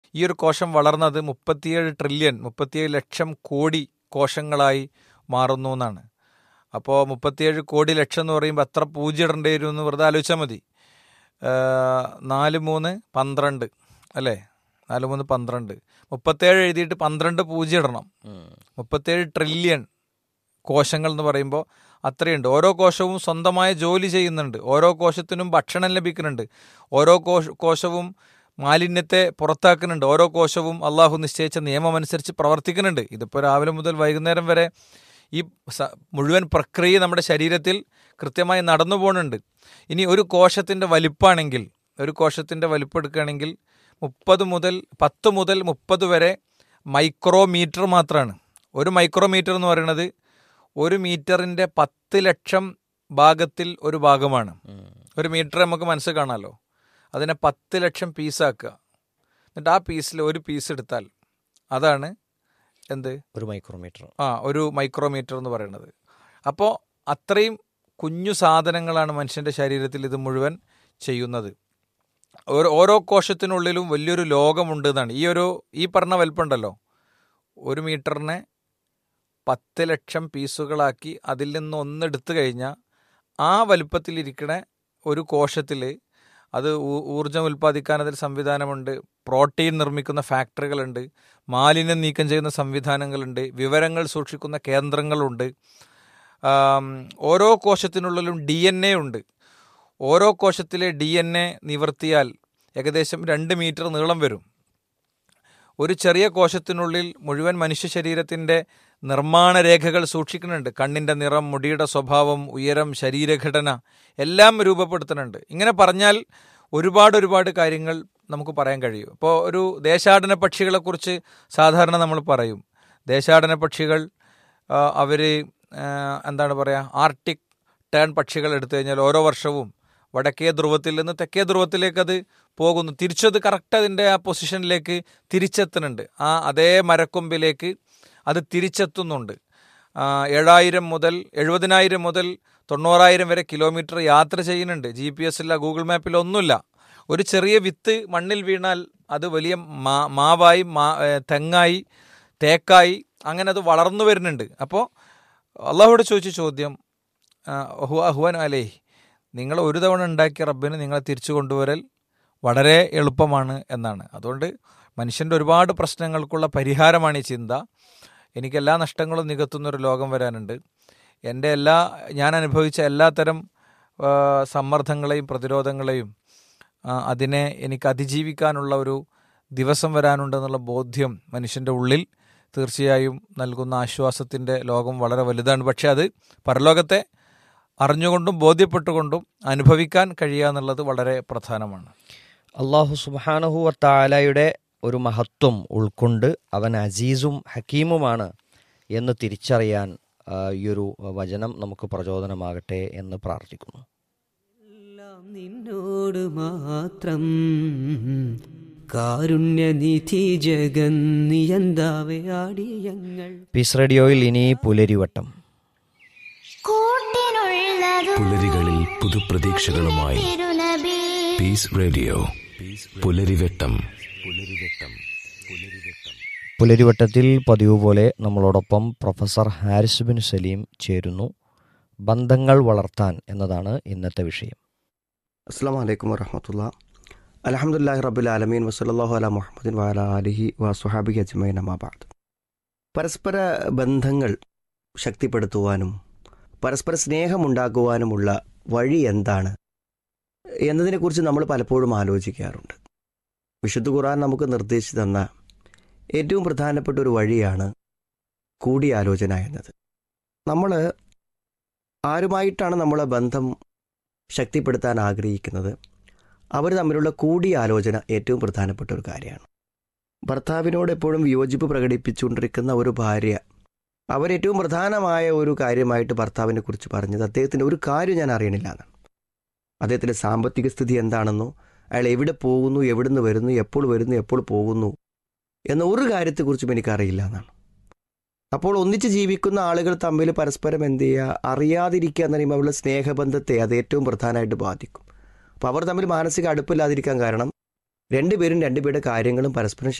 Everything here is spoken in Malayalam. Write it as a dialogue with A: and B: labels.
A: ഈ ഒരു കോശം വളർന്നത് മുപ്പത്തിയേഴ് ട്രില്യൺ മുപ്പത്തിയേഴ് ലക്ഷം കോടി കോശങ്ങളായി മാറുന്നു എന്നാണ് അപ്പോൾ മുപ്പത്തിയേഴ് കോടി ലക്ഷം എന്ന് പറയുമ്പോൾ എത്ര പൂജ്യം ഇടേണ്ടി വരും എന്ന് വെറുതെ ആലോചിച്ചാൽ മതി ഏഹ് നാല് മൂന്ന് പന്ത്രണ്ട് അല്ലേ നാല് മൂന്ന് പന്ത്രണ്ട് മുപ്പത്തേഴ് എഴുതിയിട്ട് പന്ത്രണ്ട് പൂജ്യം ഇടണം മുപ്പത്തേഴ് ട്രില്യൺ കോശങ്ങൾ എന്ന് പറയുമ്പോൾ അത്രയുണ്ട് ഓരോ കോശവും സ്വന്തമായ ജോലി ചെയ്യുന്നുണ്ട് ഓരോ കോശത്തിനും ഭക്ഷണം ലഭിക്കുന്നുണ്ട് ഓരോ കോശ കോശവും മാലിന്യത്തെ പുറത്താക്കുന്നുണ്ട് ഓരോ കോശവും അള്ളാഹു നിശ്ചയിച്ച നിയമം അനുസരിച്ച് പ്രവർത്തിക്കുന്നുണ്ട് ഇതിപ്പോൾ രാവിലെ മുതൽ വൈകുന്നേരം വരെ ഈ സ- മുഴുവൻ പ്രക്രിയ നമ്മുടെ ശരീരത്തിൽ കൃത്യമായി നടന്നു പോകുന്നുണ്ട് ഇനി ഒരു കോശത്തിൻ്റെ വലിപ്പാണെങ്കിൽ ഒരു കോശത്തിൻ്റെ വലിപ്പം എടുക്കുകയാണെങ്കിൽ മുപ്പത് മുതൽ പത്ത് മുതൽ മുപ്പത് വരെ മൈക്രോമീറ്റർ മാത്രമാണ് ഒരു മൈക്രോമീറ്റർ എന്ന് പറയുന്നത് ഒരു മീറ്ററിൻ്റെ പത്ത് ലക്ഷം ഭാഗത്തിൽ ഒരു ഭാഗമാണ് ഒരു മീറ്റർ നമുക്ക് മനസ്സിൽ കാണാമല്ലോ അതിനെ പത്ത് ലക്ഷം പീസാക്കുക എന്നിട്ട് ആ പീസിൽ ഒരു പീസ് എടുത്താൽ അതാണ് എന്ത്
B: ഒരു മൈക്രോമീറ്റർ
A: ആ ഒരു മൈക്രോമീറ്റർ എന്ന് പറയുന്നത് അപ്പോൾ അത്രയും കുഞ്ഞു സാധനങ്ങളാണ് മനുഷ്യൻ്റെ ശരീരത്തിൽ ഇത് മുഴുവൻ ചെയ്യുന്നത് ഓരോ ഓരോ കോശത്തിനുള്ളിലും വലിയൊരു ലോകമുണ്ട് എന്നാണ് ഈ ഒരു ഈ പറഞ്ഞ വലിപ്പമുണ്ടല്ലോ ഒരു മീറ്ററിനെ പത്ത് ലക്ഷം പീസുകളാക്കി അതിൽ നിന്ന് ഒന്നെടുത്തു കഴിഞ്ഞാൽ ആ വലിപ്പത്തിലിരിക്കണ ഒരു കോശത്തിൽ അത് ഊ- ഊർജ്ജം ഉൽപ്പാദിക്കാൻ അതിൽ സംവിധാനമുണ്ട് പ്രോട്ടീൻ നിർമ്മിക്കുന്ന ഫാക്ടറികളുണ്ട് മാലിന്യം നീക്കം ചെയ്യുന്ന സംവിധാനങ്ങളുണ്ട് വിവരങ്ങൾ സൂക്ഷിക്കുന്ന കേന്ദ്രങ്ങളുണ്ട് ആം, ഓരോ കോശത്തിനുള്ളിലും ഡി എൻ എ ഉണ്ട് ഓരോ കോശത്തിലെ ഡി എൻ എ നിവർത്തിയാൽ ഏകദേശം രണ്ട് മീറ്റർ നീളം വരും ഒരു ചെറിയ കോശത്തിനുള്ളിൽ മുഴുവൻ മനുഷ്യ ശരീരത്തിൻ്റെ നിർമ്മാണ രേഖകൾ സൂക്ഷിക്കുന്നുണ്ട് കണ്ണിൻ്റെ നിറം മുടിയുടെ സ്വഭാവം ഉയരം ശരീരഘടന എല്ലാം രൂപപ്പെടുത്തുന്നുണ്ട് ഇങ്ങനെ പറഞ്ഞാൽ ഒരുപാട് ഒരുപാട് കാര്യങ്ങൾ നമുക്ക് പറയാൻ കഴിയും ഇപ്പോൾ ഒരു ദേശാടന പക്ഷികളെക്കുറിച്ച് സാധാരണ നമ്മൾ പറയും ദേശാടന പക്ഷികൾ അവർ എന്താണ് പറയുക ആർട്ടിക് ടേൺ പക്ഷികൾ എടുത്തു കഴിഞ്ഞാൽ ഓരോ വർഷവും വടക്കേ ധ്രുവത്തിൽ നിന്ന് തെക്കേ ധ്രുവത്തിലേക്ക് അത് പോകുന്നു തിരിച്ചത് കറക്റ്റ് അതിൻ്റെ ആ പൊസിഷനിലേക്ക് തിരിച്ചെത്തുന്നുണ്ട് ആ അതേ മരക്കൊമ്പിലേക്ക് അത് തിരിച്ചെത്തുന്നുണ്ട് ആ, ഏഴായിരം മുതൽ എഴുപതിനായിരം മുതൽ തൊണ്ണൂറായിരം വരെ കിലോമീറ്റർ യാത്ര ചെയ്യുന്നുണ്ട് ജി പി എസ് ഇല്ല ഗൂഗിൾ മാപ്പിൽ ഒന്നുമില്ല ഒരു ചെറിയ വിത്ത് മണ്ണിൽ വീണാൽ അത് വലിയ മാ മാവായി മാ ഏ, തെങ്ങായി തേക്കായി അങ്ങനെ അത് വളർന്നു വരുന്നുണ്ട് അപ്പോൾ അള്ളാഹുവിടെ ചോദിച്ച ചോദ്യം ആ, ഹുവ ഹുവൻ അലേ നിങ്ങൾ ഒരു തവണ ഉണ്ടാക്കിയ റബ്ബിന് നിങ്ങളെ തിരിച്ചു കൊണ്ടുവരൽ വളരെ എളുപ്പമാണ് എന്നാണ് അതുകൊണ്ട് മനുഷ്യൻ്റെ ഒരുപാട് പ്രശ്നങ്ങൾക്കുള്ള പരിഹാരമാണ് ഈ ചിന്ത എനിക്ക് എല്ലാ നഷ്ടങ്ങളും നികത്തുന്ന ഒരു ലോകം വരാനുണ്ട് എൻ്റെ എല്ലാ ഞാൻ അനുഭവിച്ച എല്ലാത്തരം ആ, സമ്മർദ്ദങ്ങളെയും പ്രതിരോധങ്ങളെയും ആ, അതിനെ എനിക്ക് അതിജീവിക്കാനുള്ള ഒരു ദിവസം വരാനുണ്ടെന്നുള്ള ബോധ്യം മനുഷ്യൻ്റെ ഉള്ളിൽ തീർച്ചയായും നൽകുന്ന ആശ്വാസത്തിൻ്റെ ലോകം വളരെ വലുതാണ് പക്ഷേ അത് പരലോകത്തെ അറിഞ്ഞുകൊണ്ടും ബോധ്യപ്പെട്ടുകൊണ്ടും അനുഭവിക്കാൻ കഴിയുക എന്നുള്ളത് വളരെ പ്രധാനമാണ്
B: അള്ളാഹു സുബാനഹു താലയുടെ ഒരു മഹത്വം ഉൾക്കൊണ്ട് അവൻ അസീസും ഹക്കീമുമാണ് എന്ന് തിരിച്ചറിയാൻ ആ, ഈ ഒരു വചനം നമുക്ക് പ്രചോദനമാകട്ടെ എന്ന് പ്രാർത്ഥിക്കുന്നു
C: എല്ലാം നിന്നോട് മാത്രം കാരുണ്യനിധി ജഗന്നിയന്താവയാടിയങ്ങൾ
B: പീസ് റേഡിയോയിൽ ഇനി പുലരിവട്ടം
D: കൂട്ടിനുള്ളതും
E: പുലരികളിൽ പുതുപ്രതീക്ഷകളുമായി
D: തിരുനബി
E: പീസ് റേഡിയോ പുലരിവെട്ടം
B: പുലരിവട്ടത്തിൽ പതിവ് പോലെ നമ്മളോടൊപ്പം പ്രൊഫസർ ഹാരിസ് ബിൻ സലീം ചേരുന്നു ബന്ധങ്ങൾ വളർത്താൻ എന്നതാണ് ഇന്നത്തെ വിഷയം
F: അസ്സാം വലൈക്കും വറഹമത്തുള്ള അലഹമുല്ലാഹി റബ്ബുൽ ആലമീൻ വസല്ലാഹു അല മുഹമ്മദിൻ വാല അലിഹി വസുഹാബി അജ്മൈൻ അമാബാദ് പരസ്പര ബന്ധങ്ങൾ ശക്തിപ്പെടുത്തുവാനും പരസ്പര സ്നേഹമുണ്ടാക്കുവാനുമുള്ള വഴി എന്താണ് എന്നതിനെക്കുറിച്ച് നമ്മൾ പലപ്പോഴും ആലോചിക്കാറുണ്ട് വിശുദ്ധ ഖുർആൻ നമുക്ക് നിർദ്ദേശിച്ചു തന്ന ഏറ്റവും പ്രധാനപ്പെട്ട ഒരു വഴിയാണ് കൂടിയാലോചന എന്നത് നമ്മൾ ആരുമായിട്ടാണ് നമ്മളെ ബന്ധം ശക്തിപ്പെടുത്താൻ ആഗ്രഹിക്കുന്നത് അവർ തമ്മിലുള്ള കൂടിയാലോചന ഏറ്റവും പ്രധാനപ്പെട്ട ഒരു കാര്യമാണ് ഭർത്താവിനോട് എപ്പോഴും വിയോജിപ്പ് പ്രകടിപ്പിച്ചുകൊണ്ടിരിക്കുന്ന ഒരു ഭാര്യ അവരേറ്റവും പ്രധാനമായ ഒരു കാര്യമായിട്ട് ഭർത്താവിനെ കുറിച്ച് പറഞ്ഞത് അദ്ദേഹത്തിൻ്റെ ഒരു കാര്യം ഞാൻ അറിയണില്ല എന്നാണ് അദ്ദേഹത്തിൻ്റെ സാമ്പത്തിക സ്ഥിതി എന്താണെന്നോ അയാൾ എവിടെ പോകുന്നു എവിടുന്ന് വരുന്നു എപ്പോൾ വരുന്നു എപ്പോൾ പോകുന്നു എന്ന ഒരു കാര്യത്തെക്കുറിച്ചും എനിക്കറിയില്ല എന്നാണ് അപ്പോൾ ഒന്നിച്ച് ജീവിക്കുന്ന ആളുകൾ തമ്മിൽ പരസ്പരം എന്ത് ചെയ്യുക അറിയാതിരിക്കുക എന്ന് പറയുമ്പോൾ അവരുടെ സ്നേഹബന്ധത്തെ അത് ഏറ്റവും പ്രധാനമായിട്ട് ബാധിക്കും അപ്പോൾ അവർ തമ്മിൽ മാനസിക അടുപ്പില്ലാതിരിക്കാൻ കാരണം രണ്ടുപേരും രണ്ടുപേരുടെ കാര്യങ്ങളും പരസ്പരം